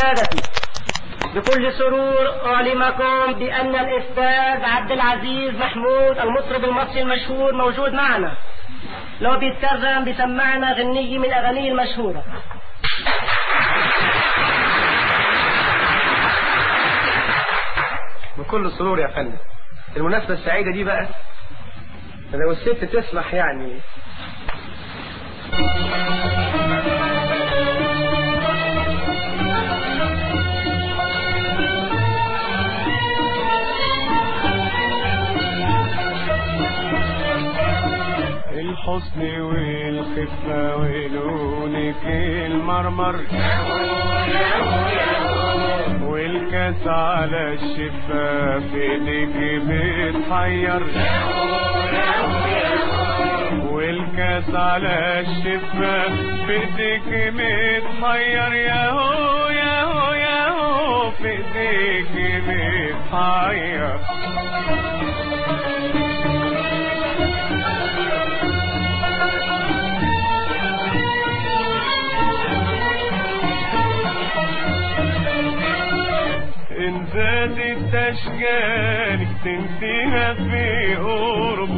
سادتي بكل سرور أعلمكم بأن الأستاذ عبد العزيز محمود المطرب المصري المشهور موجود معنا لو بيتكرم بيسمعنا غنية من الأغاني المشهورة بكل سرور يا فندم المناسبة السعيدة دي بقى لو الست تسمح يعني الحسن والخفة ولونك المرمر والكاس على الشفاف ايديك بتحير والكاس على الشفاف بايديك متحير يا هو يا هو يا هو في ايديك متحير إن زادت أشجارك تنسيها في قرب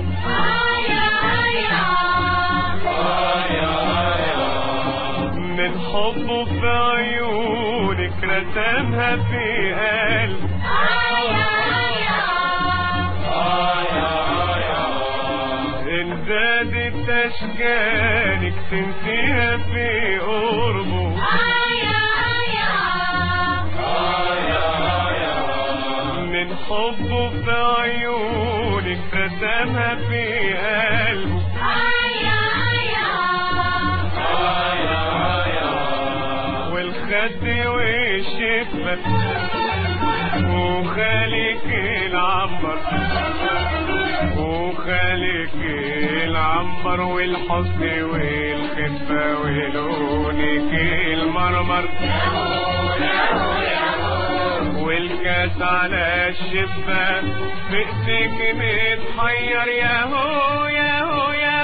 من حبه في عيونك رسمها في قلب إن زادت أشجارك تنسيها في قربه من حبه في عيونك رسمها في قلبه والخد والشفة وخالك العنبر وخالك العنبر والحسن والخفة ولونك المرمر والكاس على الشفة بإيديك متحير يا هو يا هو يا